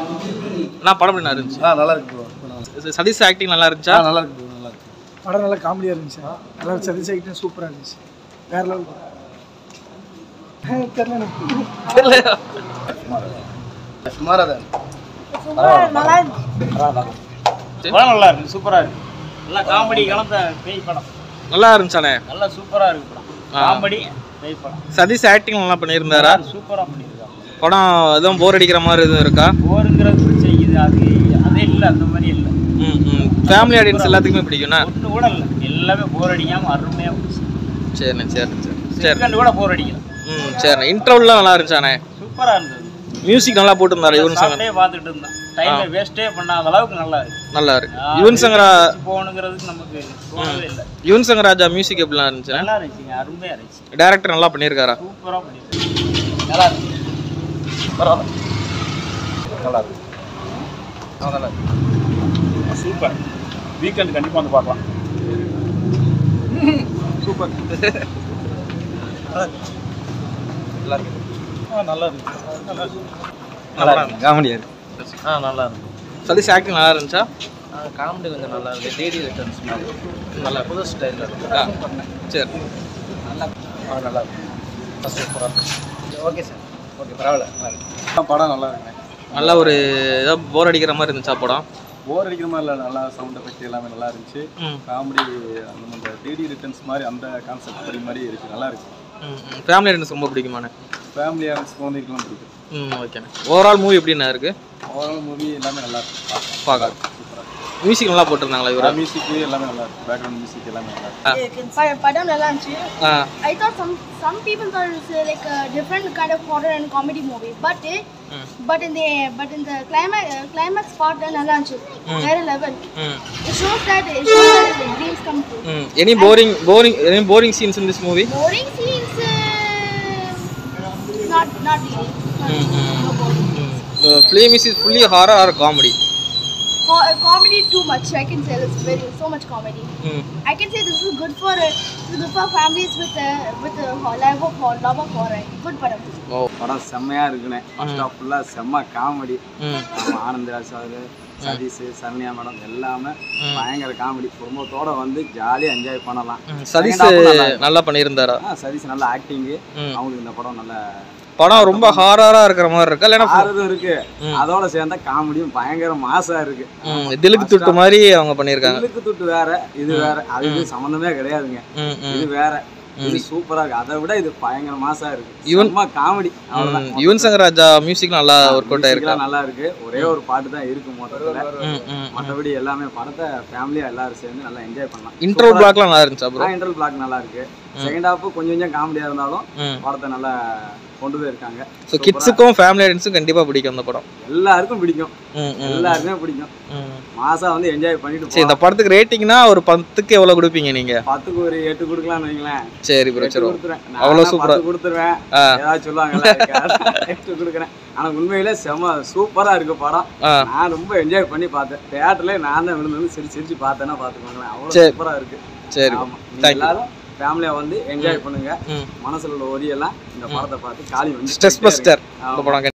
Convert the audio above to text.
நான் படம் எப்படி இருந்துச்சு ஆ நல்லா இருக்கு ப்ரோ நல்லா இருக்கு. சதீஷ் ஆக்டிங் நல்லா இருந்துச்சா ஆ நல்லா இருக்கு ப்ரோ நல்லா இருக்கு படம் நல்லா காமெடியாக இருந்துச்சு நல்லா சதீஷ் ஆகிட்டும் சூப்பராக இருந்துச்சு வேற லெவல் தெரியல எனக்கு தெரியல சுமாராக தான் படம் நல்லா இருக்கு சூப்பரா இருக்கு நல்லா காமெடி கலந்த பேய் படம் நல்லா இருந்துச்சானே நல்லா சூப்பரா இருக்கு படம் காமெடி பேய் படம் சதீஷ் ஆக்டிங் நல்லா பண்ணியிருந்தாரா சூப்பரா பண்ணியிருக்காங்க படம் எதுவும் போர் அடிக்கிற மாதிரி எதுவும் இருக்கா போருங்கிறது பிரச்சனை இது அது அதே இல்லை அந்த மாதிரி இல்லை ம் ம் ஃபேமிலி ஆடியன்ஸ் எல்லாத்துக்குமே பிடிக்கும்ண்ணா ஒன்று கூட இல்லை எல்லாமே போர் அடிக்காம அருமையாக போச்சு சரிண்ணே சரிண்ணே சரி சரி செகண்ட் கூட போர் அடிக்கல ம் சரிண்ணே இன்டர்வல்லாம் நல்லா இருந்துச்சானே சூப்பரா இருந்தது மியூசிக் நல்லா போட்டிருந்தாரு யுவன் சங்கர் சாப்பிட்டே பார்த்துட்டு இருந்தோம் டைமை வேஸ்டே பண்ணாத அளவுக்கு நல்லா இருக்கு நல்லா இருக்கு யுவன் சங்கரா போகணுங்கிறதுக்கு நமக்கு தோணவே இல்லை யுவன் சங்கர் ராஜா மியூசிக் எப்படிலாம் இருந்துச்சு நல்லா இருந்துச்சுங்க அருமையா இருந்துச்சு டேரக்டர் நல்லா பண்ணியிருக்காரா சூப்பரா பண்ணிருக்கு நல்லா இருக்கு சூப்பர் வீக்கெண்ட் கண்டிப்பாக வந்து பார்க்கலாம் நல்லா இருக்கு காமெடியாக இருக்கு ஆ நல்லா இருக்கு சதீஷ் ஆக்டிங் நல்லா இருந்துச்சா காமெடி கொஞ்சம் நல்லா இருக்கு டிடி ரிட்டர்ன்ஸ் மாதிரி நல்லா புது ஸ்டைலில் இருக்கு ஆ சரி நல்லா இருக்கு ஓகே சார் ஓகே பரவாயில்ல நல்லா இருக்கு படம் நல்லா இருக்குண்ணே நல்லா ஒரு ஏதோ போர் அடிக்கிற மாதிரி இருந்துச்சா படம் போர் அடிக்கிற மாதிரி இல்லை நல்லா சவுண்ட் எஃபெக்ட் எல்லாமே நல்லா இருந்துச்சு ம் காமெடி அந்த அந்த டிடி ரிட்டர்ன்ஸ் மாதிரி அந்த கான்செப்ட் படி மாதிரி இருக்கு நல்லா இருக்கு ம் ஃபேமிலி ஆடியன்ஸ் ரொம்ப பிடிக்குமாண்ணே ஃபேமிலியாக குழந்தைகளும் பிடிக்கும் ம் ஓகேண்ணே ஓவரால் மூவி எப்படிண்ணா இருக்கு ஓவரால் மூவி எல்லாமே நல்லா இருக்கு பார்க்கலாம் பார்க்கலாம் மியூசிக் நல்லா போட்டிருந்தாங்களா இவரா மியூசிக் எல்லாமே நல்லா இருக்கு பேக்ரவுண்ட் மியூசிக் எல்லாமே நல்லா இருக்கு ப- படம் நல்லா இருந்துச்சு ஆ I thought some some people thought it was uh, like a different kind of horror and comedy movie, but uh, Mm. but in the but in the climax uh, climax part uh, நல்லா இருந்துச்சு வேற level. ம் It shows that it shows that the dreams come true. Hmm any boring boring any boring scenes in this movie Boring scenes, uh, not not really. Not no boring. Film is is fully horror or comedy Co- uh, comedy too much. I can say it's very so much comedy. ம் I can say this is good for uh, this is good for families with uh, with uh, love of horror, love of horror. Good படம். ஓ படம் செம்மையா இருக்குண்ணே first of ஃபுல்லாக செம்ம comedy ம் Anandraj sir Sathish Saranya madam எல்லாமே பயங்கர காமெடி குடும்பத்தோட வந்து ஜாலியாக என்ஜாய் பண்ணலாம் ம், சதீஷ் Second half நல்லா இருக்கு. நல்லா பண்ணியிருந்தாரா ஆ, சதீஷ் நல்ல ஆக்டிங்கு ம். அவங்களுக்கு இந்த படம் நல்ல படம் ரொம்ப ஹாரரா இருக்கிற மாதிரி இருக்கா இல்லைன்னா ஆறுதும் இருக்கு அதோட சேர்ந்த காமெடியும் பயங்கர மாசா இருக்கு ம், திலுக்கு துட்டு மாதிரி அவங்க பண்ணியிருக்காங்க தில்லுக்கு துட்டு வேற இது வேற அது இது சம்மந்தமே கிடையாதுங்க ம் ம் இது வேற இது சூப்பரா இருக்கு அதை விட இது பயங்கர மாசா இருக்கு இவன்- சும்மா காமெடி அவ்வளவுதான் ம், யுவன் சங்கர் ராஜா மியூசிக் நல்லா ஒர்க் அவுட் ஆயிருக்கா Music-லாம் நல்லா இருக்கு ஒரே ஒரு பாட்டு தான் இருக்கு மொத்தத்துல ம் ம் மற்றபடி எல்லாமே படத்தை ஃபேமிலியா எல்லாரும் சேர்ந்து நல்லா என்ஜாய் பண்ணலாம் இன்ட்ரோ பிளாக்லாம் நல்லா இருந்துச்சா ப்ரோ இன்டர்வல் பிளாக் நல்லா இருக்கு செகண்ட் ஹாஃப் கொஞ்சம் கொஞ்சம் காமெடியா இருந்தாலும் ம் படத்தை நல்லா கொண்டு போயிருக்காங்க ஸோ கிட்ஸுக்கும் ஃபேமிலி ஆடியன்ஸுக்கும் கண்டிப்பாக பிடிக்கும் அந்த படம் எல்லாருக்கும் பிடிக்கும் ம் ம் எல்லாருக்குமே பிடிக்கும் ம் மாசா வந்து என்ஜாய் பண்ணிட்டு சரி இந்த போகலாம். படத்துக்கு ரேட்டிங்னா ஒரு பத்துக்கு எவ்வளோ கொடுப்பீங்க நீங்கள் பத்துக்கு ஒரு எட்டு கொடுக்கலாம்னு வைங்களேன் சரி ப்ரோ எட்டு சரி கொடுத்துருவேன் அவ்வளோ நான் சூப்பரா. பத்து கொடுத்துருவேன் ஆ. ஏதாவது சொல்லுவாங்கல்ல அதுக்காக எட்டு கொடுக்குறேன் ஆனா உண்மையிலே செம்ம சூப்பரா இருக்கு படம் ஆ நான் ரொம்ப என்ஜாய் பண்ணி பார்த்தேன் தியேட்டர்ல நான் தான் விழுந்து விழுந்து சிரிச்சு சிரிச்சு பார்த்தேன்னா பார்த்துக்கோங்களேன் அவ்வளோ சரி. சூப்பரா இருக்கு சரி ஆமா நீங்க Thank you. எல்லாரும் ஃபேமிலியா வந்து என்ஜாய் பண்ணுங்க ம் மனசுல உள்ள ஒரியெல்லாம் இந்த படத்தை பார்த்து காலி வந்து ஸ்ட்ரெஸ் பஸ்டர் ஆமா. இந்த படம்